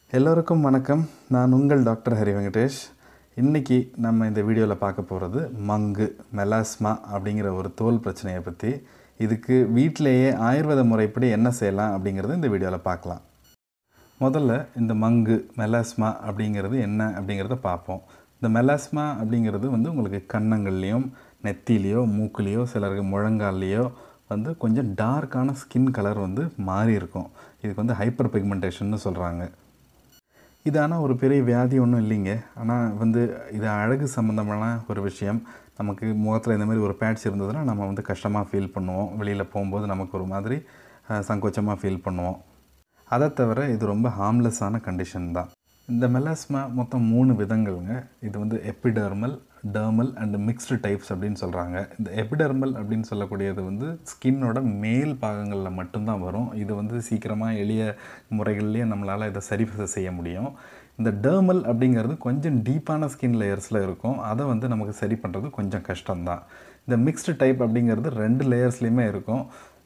எல்லோருக்கும் வணக்கம் நான் உங்கள் டாக்டர் ஹரி வெங்கடேஷ் இன்றைக்கி நம்ம இந்த வீடியோவில் பார்க்க போகிறது மங்கு மெலாஸ்மா அப்படிங்கிற ஒரு தோல் பிரச்சனையை பற்றி இதுக்கு வீட்டிலேயே ஆயுர்வேத முறைப்படி என்ன செய்யலாம் அப்படிங்கிறது இந்த வீடியோவில் பார்க்கலாம் முதல்ல இந்த மங்கு மெலாஸ்மா அப்படிங்கிறது என்ன அப்படிங்கிறத பார்ப்போம் இந்த மெலாஸ்மா அப்படிங்கிறது வந்து உங்களுக்கு கன்னங்கள்லேயும் நெத்திலேயோ மூக்குலேயோ சிலருக்கு முழங்கால்லையோ வந்து கொஞ்சம் டார்க்கான ஸ்கின் கலர் வந்து மாறி இருக்கும் இதுக்கு வந்து ஹைப்பர் பிக்மெண்டேஷன்னு சொல்கிறாங்க இது ஆனால் ஒரு பெரிய வியாதி ஒன்றும் இல்லைங்க ஆனால் வந்து இது அழகு சம்மந்தமான ஒரு விஷயம் நமக்கு முகத்தில் இந்த மாதிரி ஒரு பேட்ச் இருந்ததுன்னா நம்ம வந்து கஷ்டமாக ஃபீல் பண்ணுவோம் வெளியில் போகும்போது நமக்கு ஒரு மாதிரி சங்கோச்சமாக ஃபீல் பண்ணுவோம் அதை தவிர இது ரொம்ப ஹார்ம்லெஸ்ஸான கண்டிஷன் தான் இந்த மெலாஸ்மா மொத்தம் மூணு விதங்கள்ங்க இது வந்து epidermal dermal and mixed types அப்படின்னு சொல்கிறாங்க இந்த எபிடர்மல் அப்படின்னு சொல்லக்கூடியது வந்து ஸ்கின்னோட மேல் பாகங்களில் மட்டும்தான் வரும் இது வந்து சீக்கிரமாக எளிய முறைகள்லேயே நம்மளால் இதை சரி செய்ய முடியும் இந்த டர்மல் அப்படிங்கிறது கொஞ்சம் டீப்பான ஸ்கின் லேயர்ஸில் இருக்கும் அதை வந்து நமக்கு சரி பண்ணுறது கொஞ்சம் கஷ்டம்தான் இந்த மிக்ஸ்டு டைப் அப்படிங்கிறது ரெண்டு லேயர்ஸ்லேயுமே இருக்கும்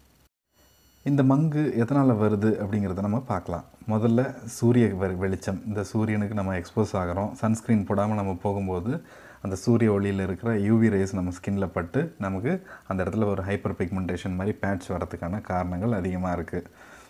இந்த மங்கு எதனால் வருது அப்படிங்கிறத நம்ம பார்க்கலாம் முதல்ல சூரிய வெ- வெளிச்சம் இந்த சூரியனுக்கு நம்ம எக்ஸ்போஸ் ஆகிறோம் சன்ஸ்க்ரீன் போடாமல் நம்ம போகும்போது அந்த சூரிய ஒளியில் இருக்கிற யூவி ரேஸ் நம்ம ஸ்கின்ல பட்டு நமக்கு அந்த இடத்துல ஒரு ஹைப்பர் பிக்மெண்டேஷன் மாதிரி பேட்ச் வரதுக்கான காரணங்கள் அதிகமாக இருக்குது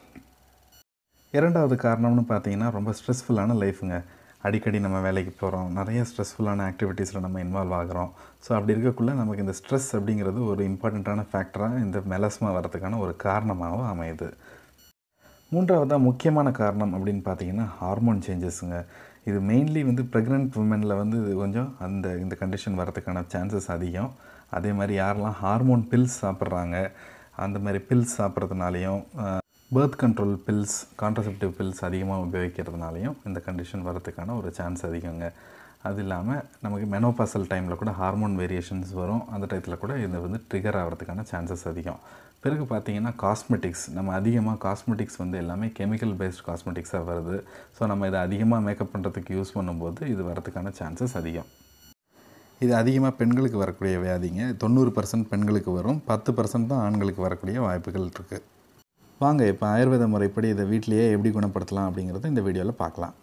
இரண்டாவது காரணம்னு பார்த்தீங்கன்னா ரொம்ப ஸ்ட்ரெஸ்ஃபுல்லான லைஃபுங்க அடிக்கடி நம்ம வேலைக்கு போகிறோம் நிறைய ஸ்ட்ரெஸ்ஃபுல்லான ஆக்டிவிட்டீஸில் நம்ம இன்வால்வ் ஆகிறோம் ஸோ அப்படி இருக்கக்குள்ள நமக்கு இந்த ஸ்ட்ரெஸ் அப்படிங்கிறது ஒரு இம்பார்ட்டண்ட்டான ஃபேக்டராக இந்த மெலஸ்மா வரதுக்கான ஒரு காரணமாகவும் அமையுது மூன்றாவதாக முக்கியமான காரணம் அப்படின்னு பார்த்தீங்கன்னா ஹார்மோன் சேஞ்சஸுங்க இது மெயின்லி வந்து ப்ரெக்னென்ட் உமனில் வந்து இது கொஞ்சம் அந்த இந்த கண்டிஷன் வரதுக்கான சான்சஸ் அதிகம் அதே மாதிரி யாரெல்லாம் ஹார்மோன் பில்ஸ் சாப்பிட்றாங்க அந்த மாதிரி பில்ஸ் சாப்பிட்றதுனாலையும் birth control pills contraceptive pills அதிகமாக உபயோகிக்கிறதுனாலையும் இந்த கண்டிஷன் வரதுக்கான ஒரு சான்ஸ் அதிகங்க அது இல்லாமல் நமக்கு மெனோபாசல் டைமில் கூட ஹார்மோன் வேரியேஷன்ஸ் வரும் அந்த டயத்தில் கூட இது வந்து ட்ரிகர் ஆகிறதுக்கான சான்சஸ் அதிகம் பிறகு பார்த்தீங்கன்னா காஸ்மெட்டிக்ஸ் நம்ம அதிகமாக காஸ்மெட்டிக்ஸ் வந்து எல்லாமே கெமிக்கல் பேஸ்ட் காஸ்மெட்டிக்ஸாக வருது ஸோ நம்ம இதை அதிகமாக மேக்கப் பண்ணுறதுக்கு யூஸ் பண்ணும்போது இது வரதுக்கான சான்சஸ் அதிகம் இது அதிகமாக பெண்களுக்கு வரக்கூடிய வியாதிங்க தொண்ணூறு பர்சன்ட் பெண்களுக்கு வரும் பத்து பர்சன்ட் தான் ஆண்களுக்கு வரக்கூடிய வாய்ப்புகள் இருக்குது வாங்க இப்போ ஆயுர்வேத முறைப்படி இதை வீட்டிலேயே எப்படி குணப்படுத்தலாம் அப்படிங்கிறத இந்த வீடியோவில் பார்க்கலாம்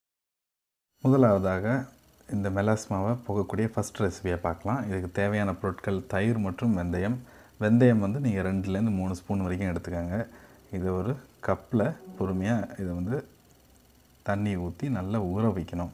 முதலாவதாக இந்த மெலாஸ்மாவை போகக்கூடிய ஃபஸ்ட் ரெசிபியை பார்க்கலாம் இதுக்கு தேவையான பொருட்கள் தயிர் மற்றும் வெந்தயம் வெந்தயம் வந்து நீங்கள் ரெண்டுலேருந்து மூணு ஸ்பூன் வரைக்கும் எடுத்துக்கோங்க இது ஒரு கப்பில் பொறுமையாக இதை வந்து தண்ணி ஊற்றி நல்லா ஊற வைக்கணும்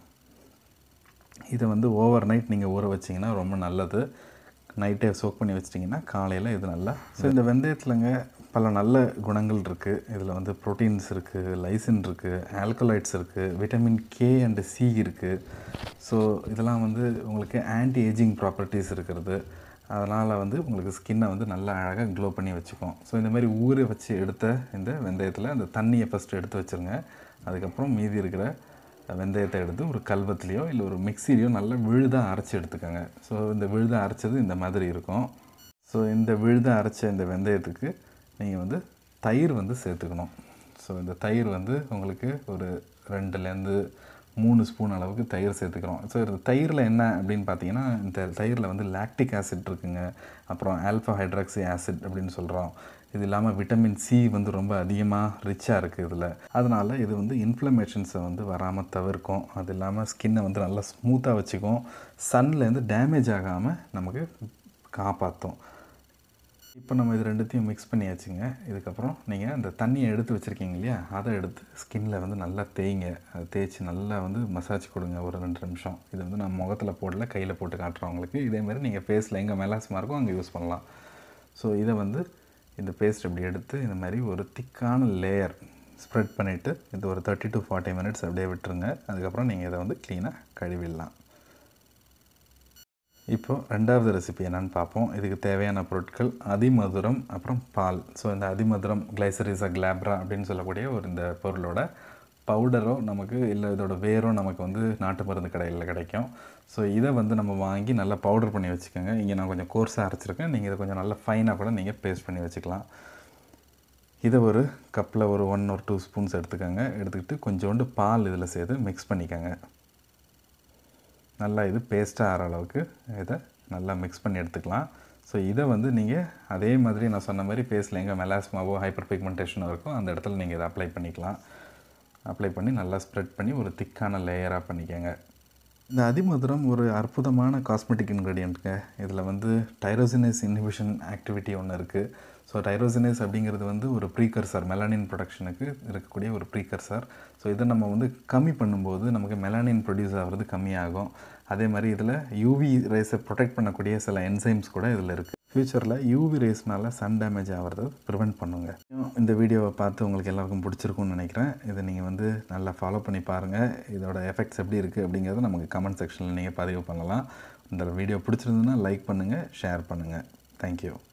இதை வந்து ஓவர் நைட் நீங்கள் ஊற வச்சிங்கன்னா ரொம்ப நல்லது நைட்டே சோக் பண்ணி வச்சிட்டிங்கன்னா காலையில் இது நல்லா ஸோ இந்த வெந்தயத்துலங்க பல நல்ல குணங்கள் இருக்குது இதில் வந்து ப்ரோட்டீன்ஸ் இருக்குது லைசின் இருக்குது ஆல்கலாய்ட்ஸ் இருக்குது விட்டமின் கே அண்ட் சி இருக்குது ஸோ இதெல்லாம் வந்து உங்களுக்கு ஆன்டி ஏஜிங் ப்ராப்பர்ட்டிஸ் இருக்கிறது அதனால் வந்து உங்களுக்கு ஸ்கின்னை வந்து நல்லா அழகாக க்ளோ பண்ணி வச்சுக்கும் ஸோ இந்த மாதிரி ஊற வச்சு எடுத்த இந்த வெந்தயத்தில் அந்த தண்ணியை ஃபஸ்ட்டு எடுத்து வச்சுருங்க அதுக்கப்புறம் மீதி இருக்கிற வெந்தயத்தை எடுத்து ஒரு கல்வத்துலேயோ இல்லை ஒரு மிக்சிலையோ நல்லா விழுதாக அரைச்சி எடுத்துக்கோங்க ஸோ இந்த விழுதாக அரைச்சது இந்த மாதிரி இருக்கும் ஸோ இந்த விழுதாக அரைச்ச இந்த வெந்தயத்துக்கு நீங்கள் வந்து தயிர் வந்து சேர்த்துக்கணும் ஸோ இந்த தயிர் வந்து உங்களுக்கு ஒரு ரெண்டுலேருந்து மூணு ஸ்பூன் அளவுக்கு தயிர் சேர்த்துக்கிறோம் ஸோ இந்த தயிரில் என்ன அப்படின்னு பார்த்தீங்கன்னா இந்த தயிரில் வந்து லாக்டிக் ஆசிட் இருக்குங்க அப்புறம் ஆல்ஃபா ஹைட்ராக்சி ஆசிட் அப்படின்னு சொல்கிறோம் இது இல்லாமல் விட்டமின் சி வந்து ரொம்ப அதிகமாக ரிச்சாக இருக்குது இதில் அதனால் இது வந்து இன்ஃப்ளமேஷன்ஸை வந்து வராமல் தவிர்க்கும் அது இல்லாமல் ஸ்கின்னை வந்து நல்லா ஸ்மூத்தாக வச்சுக்கும் சன்லேருந்து டேமேஜ் ஆகாமல் நமக்கு காப்பாற்றும் இப்போ நம்ம இது ரெண்டுத்தையும் மிக்ஸ் பண்ணியாச்சுங்க இதுக்கப்புறம் நீங்கள் அந்த தண்ணியை எடுத்து வச்சுருக்கீங்க இல்லையா அதை எடுத்து ஸ்கின்ல வந்து நல்லா தேய்ங்க அதை தேய்ச்சி நல்லா வந்து மசாஜ் கொடுங்க ஒரு ரெண்டு நிமிஷம் இது வந்து நான் முகத்தில் போடல கையில் போட்டு காட்டுறவங்களுக்கு இதே மாதிரி நீங்கள் ஃபேஸில் எங்கே மெலாஸ்மா இருக்கோ அங்கே யூஸ் பண்ணலாம் ஸோ இதை வந்து இந்த பேஸ்ட் இப்படி எடுத்து இந்த மாதிரி ஒரு திக்கான லேயர் ஸ்ப்ரெட் பண்ணிவிட்டு இது ஒரு தேர்ட்டி டு ஃபார்ட்டி மினிட்ஸ் அப்படியே விட்டுருங்க அதுக்கப்புறம் நீங்கள் இதை வந்து க்ளீனாக கழுவிடலாம் இப்போ ரெண்டாவது ரெசிபி என்னன்னு பார்ப்போம் இதுக்கு தேவையான பொருட்கள் அதிமதுரம் அப்புறம் பால் ஸோ இந்த அதிமதுரம் கிளைசரிசா கிளாப்ரா அப்படின்னு சொல்லக்கூடிய ஒரு இந்த பொருளோட பவுடரோ நமக்கு இல்லை இதோட வேரோ நமக்கு வந்து நாட்டு மருந்து கடையில் கிடைக்கும் ஸோ இதை வந்து நம்ம வாங்கி நல்லா பவுடர் பண்ணி வச்சுக்கோங்க இங்கே நான் கொஞ்சம் கோர்ஸாக அரைச்சிருக்கேன் நீங்கள் இதை கொஞ்சம் நல்லா ஃபைனாக கூட நீங்கள் பேஸ்ட் பண்ணி வச்சுக்கலாம் இதை ஒரு கப்பில் ஒரு ஒன் ஒரு டூ ஸ்பூன்ஸ் எடுத்துக்கோங்க எடுத்துக்கிட்டு கொஞ்சோண்டு பால் இதில் சேர்த்து மிக்ஸ் பண்ணிக்கோங்க நல்லா இது பேஸ்ட்டாக ஆகிற அளவுக்கு இதை நல்லா மிக்ஸ் பண்ணி எடுத்துக்கலாம் ஸோ இதை வந்து நீங்கள் அதே மாதிரி நான் சொன்ன மாதிரி ஃபேஸில் எங்கே மெலாஸ்மாவோ ஹைப்பர் பிக்மெண்டேஷனோ இருக்கோ அந்த இடத்துல நீங்கள் இதை அப்ளை பண்ணிக்கலாம் அப்ளை பண்ணி நல்லா ஸ்ப்ரெட் பண்ணி ஒரு திக்கான லேயராக பண்ணிக்கோங்க இந்த அதிமதுரம் ஒரு அற்புதமான காஸ்மெட்டிக் இன்க்ரீடியண்ட்டுங்க இதில் வந்து டைரோசினேஸ் இன்ஹிபிஷன் ஆக்டிவிட்டி ஒன்று இருக்குது ஸோ டைரோசினேஸ் அப்படிங்கிறது வந்து ஒரு ப்ரீகர்சர் மெலானின் ப்ரொடக்ஷனுக்கு இருக்கக்கூடிய ஒரு ப்ரீகர்சர் ஸோ இதை நம்ம வந்து கம்மி பண்ணும்போது நமக்கு மெலானின் ப்ரொடியூஸ் ஆகிறது கம்மியாகும் அதே மாதிரி இதில் யூவி ரேஸை ப்ரொடெக்ட் பண்ணக்கூடிய சில என்சைம்ஸ் கூட இதில் இருக்குது ஃப்யூச்சரில் யூவி ரேஸ்னால சன் டேமேஜ் ஆகிறத ப்ரிவெண்ட் பண்ணுங்க இந்த வீடியோவை பார்த்து உங்களுக்கு எல்லாருக்கும் பிடிச்சிருக்கும்னு நினைக்கிறேன் இதை நீங்கள் வந்து நல்லா ஃபாலோ பண்ணி பாருங்கள் இதோட எஃபெக்ட்ஸ் எப்படி இருக்குது அப்படிங்கிறத நமக்கு கமெண்ட் செக்ஷனில் நீங்கள் பதிவு பண்ணலாம் இந்த வீடியோ பிடிச்சிருந்ததுன்னா லைக் பண்ணுங்கள் ஷேர் பண்ணுங்கள் தேங்க்யூ